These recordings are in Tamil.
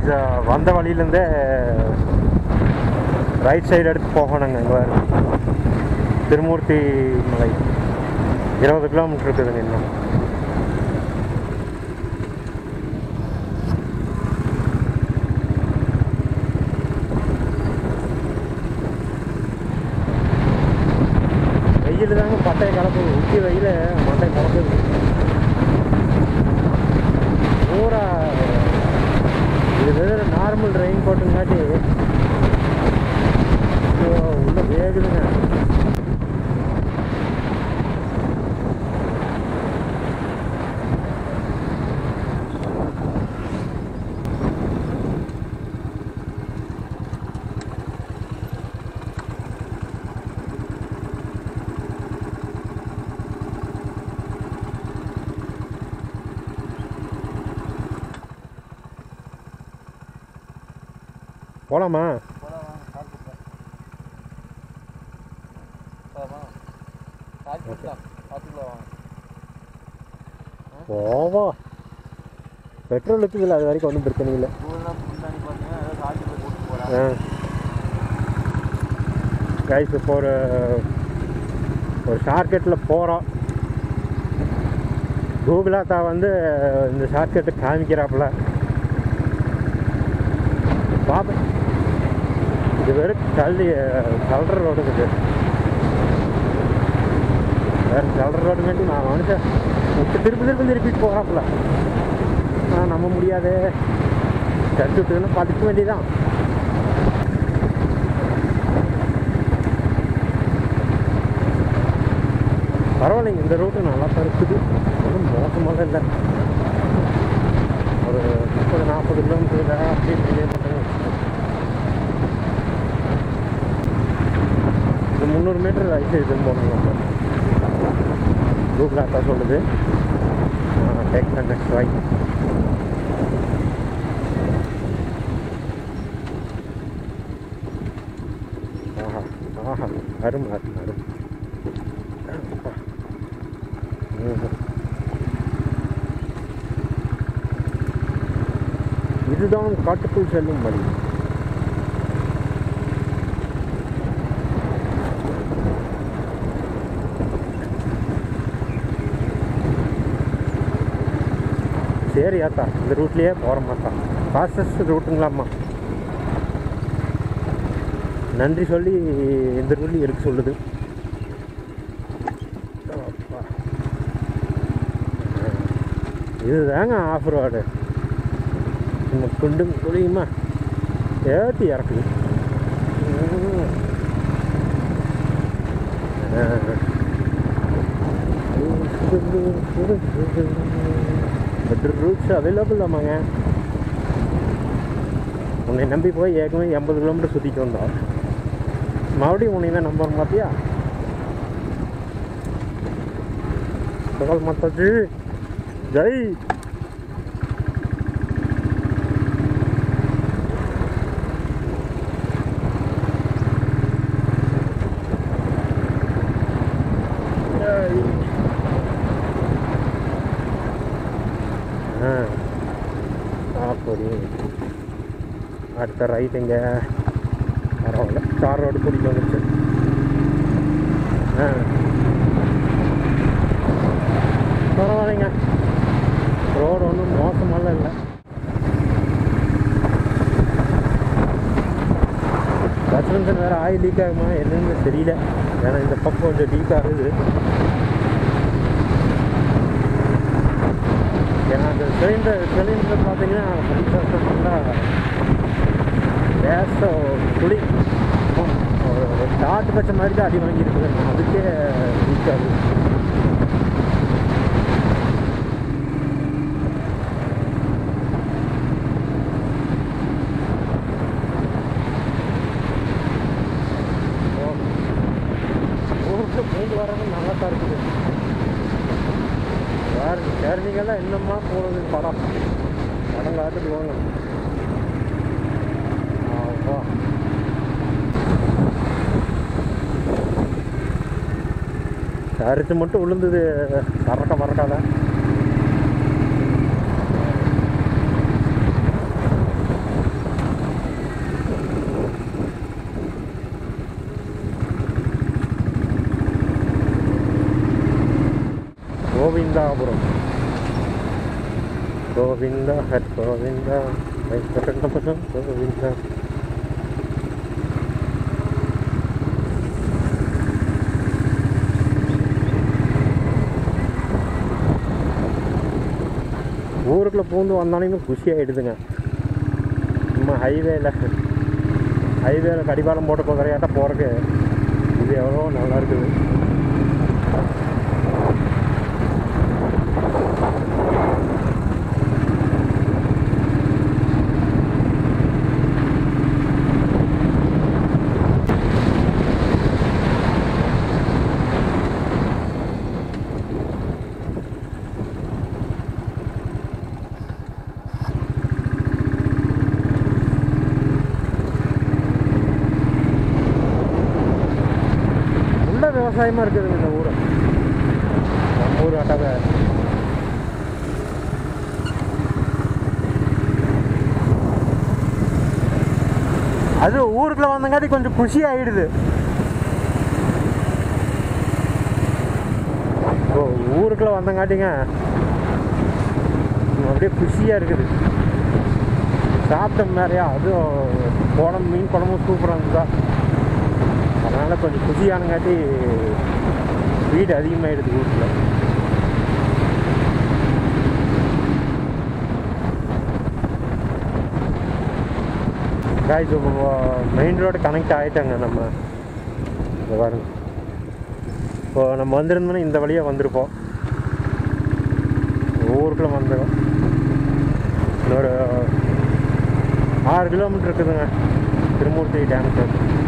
கைஸ் வந்த வழியிலேருந்தே ரைட் சைடு எடுத்து போகணுங்க இங்கே வேறு திருமூர்த்தி மலை இருபது கிலோமீட்டர் இருக்குதுங்க இன்னும் வெயில் தாங்க பட்டையை கலப்புது உச்சி வெயில் மட்டை கலப்புது பூரா இது வெறும் நார்மல் ரெயின் கோட்டுங்காட்டி ஐயோ, உள்ள வேகுதுங்க போலாமா போவோம் பெட்ரோல் இருக்குதுல்ல அது வரைக்கும் ஒன்றும் பிரச்சனை இல்லை ஆ கைஸ் இப்போ ஒரு ஒரு ஷார்ட்கட்டில் போகிறோம் கூகுளாத்தா வந்து இந்த ஷார்ட்கட்டு காமிக்கிறாப்புல பார்ப்பேன் இது வெறும் தள்ளி கல்ற ரோடு இது வேறு கல்ற ரோடு வேண்டி நான் மனுஷன் முட்டு திருப்பி திருப்பி திருப்பிட்டு போகிறாப்புல ஆ நம்ப முடியாது தட்டு விட்டுன்னு பார்த்துக்க வேண்டியதான் பரவாயில்லைங்க இந்த ரூட்டு நல்லா தான் இருக்குது ஒன்றும் மோசமாக இல்லை ஒரு முப்பது நாற்பது கிலோமீட்டர் அப்படி இப்படியே பண்ணுங்க இது முந்நூறு மீட்டர் ரைட் சைடு போகணும் நம்ம கூகுள் ஆட்டா சொல்லுது டேக் த நெக்ஸ்ட் ரைட் ஆஹா ஆஹா அரும் அரும் அரும் அப்பா. ம்ஹும். இதுதான் காட்டுக்குள் செல்லும் வழி சரி ஆத்தா இந்த ரூட்லேயே போகிற மாட்டான் ஃபாஸ்டஸ்ட் ரூட்டுங்களாம்மா நன்றி சொல்லி இந்த ரூட்லேயும் எடுக்க சொல்லுது அப்பா. இதுதாங்க ஆஃப் ரோடு நம்ம குண்டும் குழியுமா ஏற்றி இறக்குது ம். ஆ. பெட்ரோல் ரூட்ஸ் அவைலபிள் ஆமாங்க உன்னை நம்பி போய் ஏற்கனவே எண்பது கிலோமீட்டர் சுற்றிட்டு வந்தோம் மறுபடியும் உன்னை தான் நம்புறோம் பார்த்தியா சகல் மாதாஜி ஜெய் ஜெய். ஆ அப்படி அடுத்த ரைட் எங்க பரவாயில்ல தார் ரோடு பிடிக்க வந்துச்சு ஆ பரவாயில்லைங்க ரோடு ஒன்றும் மோசமெல்லாம் இல்லை சஸ்பென்ஷன் வேறு ஆயில் லீக் ஆகுமா என்னன்னு தெரியல ஏன்னா இந்த பக்கம் கொஞ்சம் லீக் ஆகுது ஏன்னா அந்த சிலிண்டர் சிலிண்டர் பார்த்தீங்கன்னா ஃபுல்லாக கேஸை குடி ஒரு ஒரு டாட்டு பச்சை மாதிரி தான் அடி வாங்கியிருக்குது அதுக்கே லீக் ஆகுது ஊருக்கு போயிட்டு வரது நல்லா தான் இருக்குது வேறு டேர்னிங்கெல்லாம் என்னம்மா போகுது படம் படம் காட்டுக்கு போங்க ஆப்பா சரிச்சு மட்டும் விழுந்தது பறக்க பறக்காத வெங்கடாபுரம் கோவிந்தா ஹட் கோவிந்தா வெங்கடபுரம் கோவிந்தா ஊருக்குள்ளே பூந்து வந்தாலுமே குஷி ஆகிடுதுங்க சும்மா ஹைவேல ஹைவேல கடிவாளம் போட்டு போகிறையாட்ட போகிறக்கு இது எவ்வளோ நல்லா இருக்குது உள்ள விவசாயமாக இருக்குதுங்க இந்த ஊர் நம்ம ஊர் ஆட்டாக அது ஊருக்குள்ள வந்தங்காட்டி கொஞ்சம் குஷி ஆயிடுது ஓ ஊருக்குள்ள வந்தங்காட்டிங்க அப்படியே குஷியாக இருக்குது சாப்பிட்டோம் நிறையா அதுவும் குழம்பு மீன் குழம்பும் சூப்பராக இருந்ததா அதனால் கொஞ்சம் குஷியானங்காட்டி வீடு அதிகமாகிடுது ஊரில் காய்ச்சி மெயின் ரோடு கனெக்ட் ஆகிட்டாங்க நம்ம இந்த பாருங்க இப்போ நம்ம வந்திருந்தோன்னா இந்த வழியாக வந்திருப்போம் ஊருக்குள்ளே வந்துடும் இன்னொரு ஆறு கிலோமீட்டர் இருக்குதுங்க திருமூர்த்தி டேமுக்கு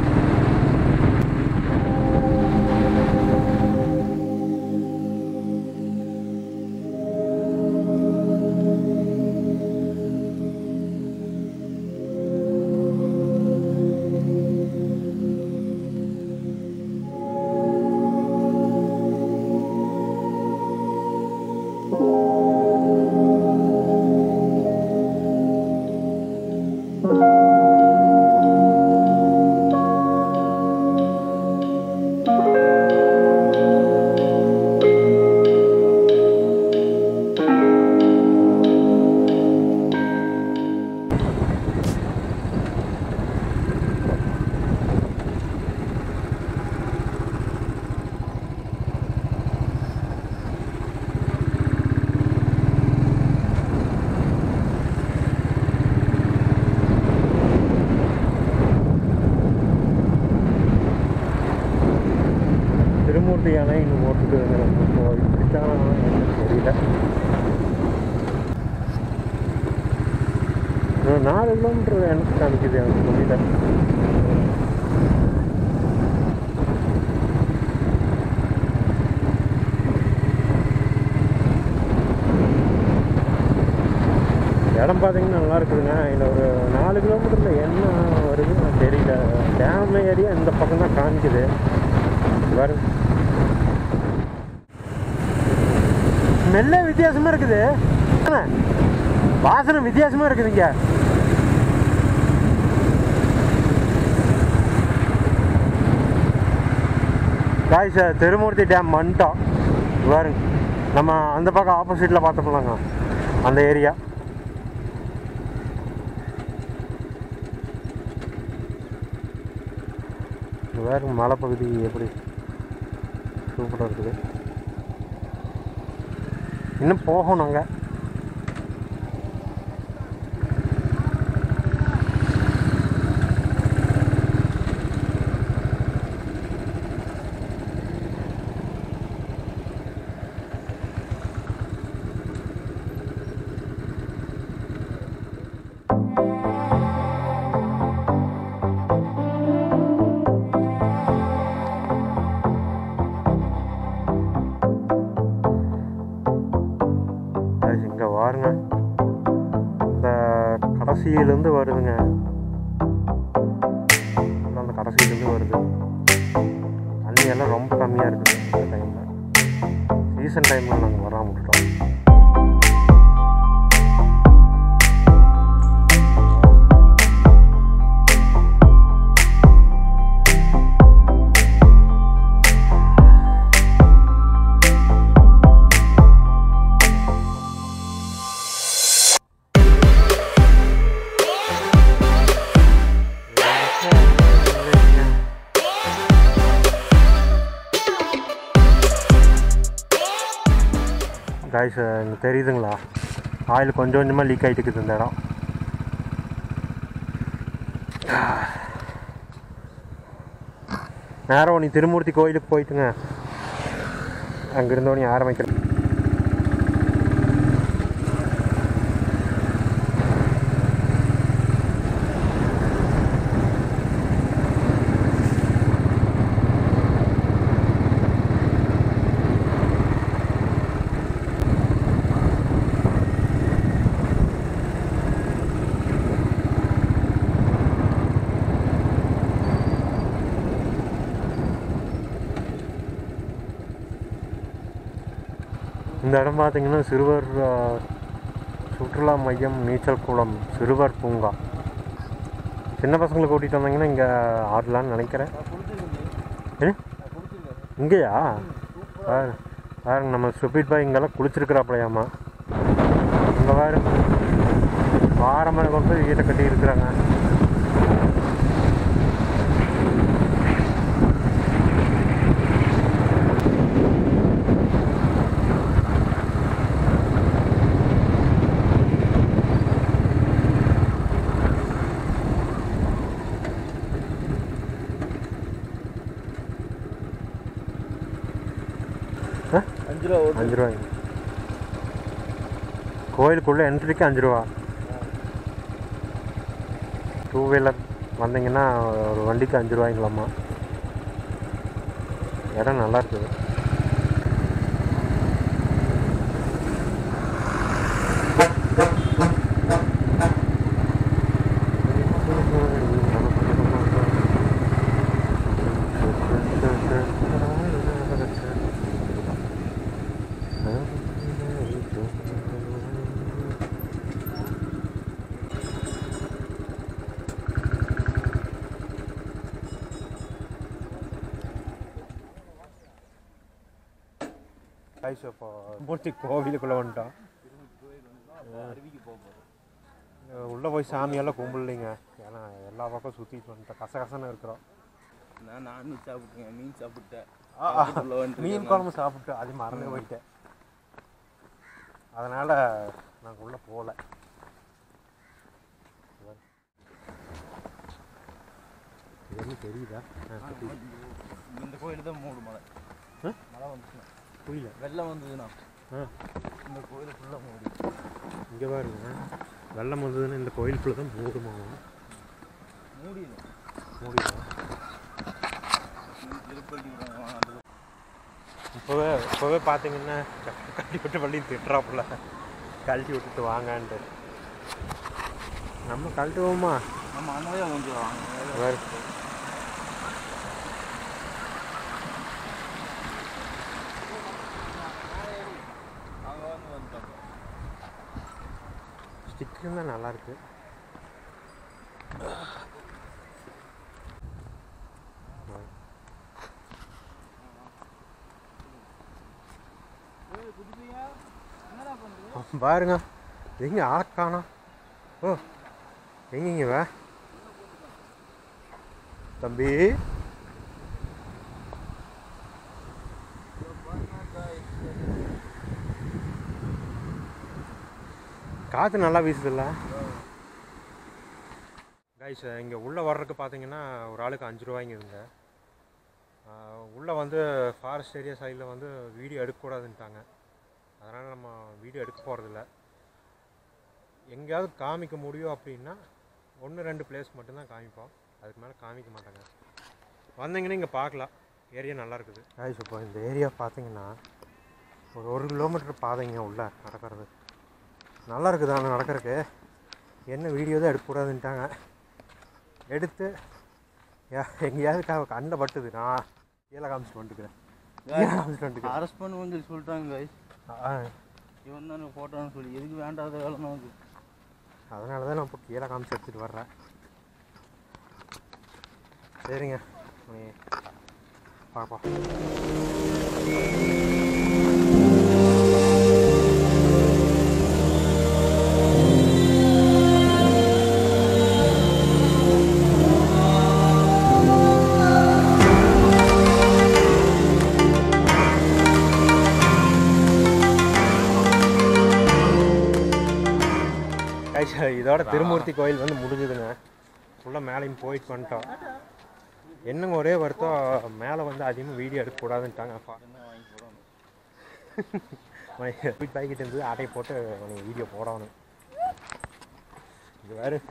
திருமூர்த்தி யானை இன்னும் ஓட்டுட்டு இப்போ இப்படித்தான் என்னன்னு தெரியல இன்னும் நாலு கிலோமீட்டர் எனக்கு காமிக்குது எனக்கு தெரியல இடம் பார்த்தீங்கன்னா நல்லா இருக்குதுங்க இன்னும் ஒரு நாலு கிலோமீட்டரில் என்ன வருதுன்னு தெரியல டேம் ஏரியா இந்த பக்கம் தான் காமிக்குது பாருங்க ஸ்மெல்லே வித்தியாசமாக இருக்குது என்ன? வாசனை வித்தியாசமாக இருக்குதுங்க காய் சார் திருமூர்த்தி டேம் வந்துட்டோம் பாருங்க நம்ம அந்த பக்கம் ஆப்போசிட்டில் பார்த்தோம்லாங்க அந்த ஏரியா வேறு மலைப்பகுதி எப்படி சூப்பராக இருக்குது இன்னும் போகணும் அங்கே இங்கே வாருங்க இந்த கடைசியிலேருந்து வருதுங்க இன்னும் அந்த கடைசியிலேருந்து வருது தண்ணி எல்லாம் ரொம்ப கம்மியாக இருக்குது இந்த டைமில் சீசன் டைமில் நாங்கள் வராமல் விட்டுட்டோம் காய்ஸ் இங்கே தெரியுதுங்களா ஆயில் கொஞ்சம் கொஞ்சமாக லீக் ஆகிட்டு இருக்குது இந்த இடம் நேரம் நீ திருமூர்த்தி கோயிலுக்கு போயிட்டுங்க அங்கிருந்தோனே ஆரம்பிக்கிறேன் இந்த இடம் பார்த்தீங்கன்னா சிறுவர் ஆ, சுற்றுலா மையம் நீச்சல் குளம் சிறுவர் பூங்கா சின்ன பசங்களை கூட்டிகிட்டு வந்தீங்கன்னா இங்கே ஆடலான்னு நினைக்கிறேன் ஏ இங்கேயா பாரு பாருங்க நம்ம ஸ்டூபிட் பாய் இங்கெல்லாம் குளிச்சிருக்கிறாப்பலையாமா இங்கே பாரு வாரமாக கொண்டு போய் வீட்டை கட்டி இருக்கிறாங்க அஞ்சு ரூபா ஒரு அஞ்சு ரூபாய்ங்க கோயிலுக்குள்ளே என்ட்ரிக்கு அஞ்சு ரூபா டூ வீலர் வந்தீங்கன்னா ஒரு வண்டிக்கு அஞ்சு ரூபாய்ங்களாம்மா இடம் நல்லா இருக்குது இப்போ மூர்த்தி கோவிலுக்குள்ளே வந்துட்டோம் அருவிக்கு போக போகிறோம் உள்ளே போய் சாமியெல்லாம் கும்பிடலைங்க ஏன்னா எல்லா பக்கம் சுற்றிட்டு வந்துட்டோம் கசகசன்னு இருக்கிறோம் நான் நான்வெஜ் சாப்பிட்டுருக்கேன் மீன் சாப்பிட்டேன் ஆ, ஆ. உள்ள வந்துட்டு மீன் குழம்பு சாப்பிட்டு அது மறந்து போயிட்டேன் அதனால் நாங்கள் உள்ளே போகல என்ன தெரியுதா ஆ, தெரியுது. இந்த கோயில் தான் மூடு மலை ஆ? மழை வந்துச்சுன்னா புரியல வெள்ளம் வந்ததுன்னா ஆ இந்த கோயில் ஃபுல்லாக மூடி இங்கே பாருங்க வெள்ளம் வந்ததுன்னு இந்த கோயிலுக்குள்ளே தான் மூடுமாவும் மூடிடும் மூடிடும் திருப்பதி விடுவாங்க, அது இப்போவே இப்போவே பார்த்தீங்கன்னா கட்டி விட்டு வள்ளி திட்டுறாப்புல கழட்டி விட்டுட்டு வாங்கன்ட்டு நம்ம கழட்டுவோமா நம்ம அண்ணாவே கொஞ்சம் வாங்க வேறு அங்கே வந்து வந்துட்டோம் ஸ்டிக்கர் தான் நல்லா இருக்கு பாருங்க எங்க ஆள் காணோம் ஓ எங்கீங்க வே தம்பி காற்று நல்லா வீசுதுல்ல கைஸ் இங்கே உள்ளே வர்றதுக்கு பார்த்தீங்கன்னா ஒரு ஆளுக்கு அஞ்சு ரூபாய்ங்குதுங்க உள்ளே வந்து ஃபாரஸ்ட் ஏரியா சைடில் வந்து வீடியோ எடுக்கக்கூடாதுன்ட்டாங்க அதனால் நம்ம வீடியோ எடுக்க போகிறதில்ல எங்கேயாவது காமிக்க முடியும் அப்படின்னா ஒன்று ரெண்டு பிளேஸ் மட்டும்தான் காமிப்போம் அதுக்கு மேலே காமிக்க மாட்டாங்க வந்தீங்கன்னா இங்கே பார்க்கலாம் ஏரியா நல்லா இருக்குது கைஸ் இப்போ இந்த ஏரியா பார்த்தீங்கன்னா ஒரு ஒரு கிலோமீட்டர் பாதைங்க உள்ள நடக்கிறது நல்லா இருக்குது ஆனால் நடக்கிறதுக்கு என்ன வீடியோ தான் எடுக்கக்கூடாதுன்ட்டாங்க எடுத்து யா- எங்கேயாவது க- கண்ணில் பட்டுது நான் கீழே காமிச்சிட்டு வந்துக்கிறேன் கீழே காமிச்சிட்டு வந்துக்கிறேன் அரெஸ்ட் பண்ணுவோம்னு சொல்லி சொல்லிட்டாங்க guys. ஆ இவன் தான் ஃபோட்டோன்னு சொல்லி எதுக்கு வேண்டாத வேலை நமக்கு அதனால தான் நான் இப்போ கீழே காமிச்சு எடுத்துகிட்டு வர்றேன் சரிங்க நீ பார்ப்போம் இதோட திருமூர்த்தி கோயில் வந்து முடிஞ்சுதுங்க ஃபுல்லாக மேலேயும் போயிட்டு வந்துட்டோம் என்னங்க ஒரே வருத்தம் மேலே வந்து அதிகமாக வீடியோ எடுக்கக்கூடாதுன்ட்டாங்க அப்பா என்ன வாங்கி போடணும் வீட் பாக்கெட் இருந்தது ஆட்டையை போட்டு உனக்கு வீடியோ போடணும் இது வேறு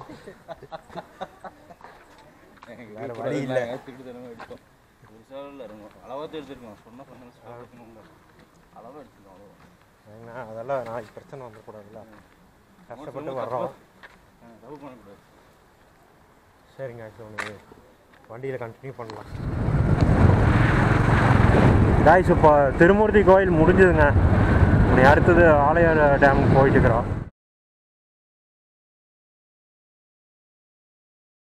வேற வழி இல்ல. திட்டு தரமா எடுத்தோம் பெருசாக இல்லை இருக்கும் அளவாக எடுத்துருக்கோம் சொன்ன சொன்ன அளவாக எடுத்துருக்கோம் அவ்வளோ ஏன்னா அதெல்லாம் நாளைக்கு பிரச்சனை வந்துடக்கூடாதுல்ல கஷ்டப்பட்டு வர்றோம் தப்பு பண்ணக்கூடாது சரிங்க ஆக்சுவலி ஒன்று வண்டியில் கண்டினியூ பண்ணலாம் காய்ஸ் இப்போ திருமூர்த்தி கோயில் முடிஞ்சதுங்க இனி அடுத்தது ஆலையார் டேமுக்கு போயிட்டு இருக்கிறோம்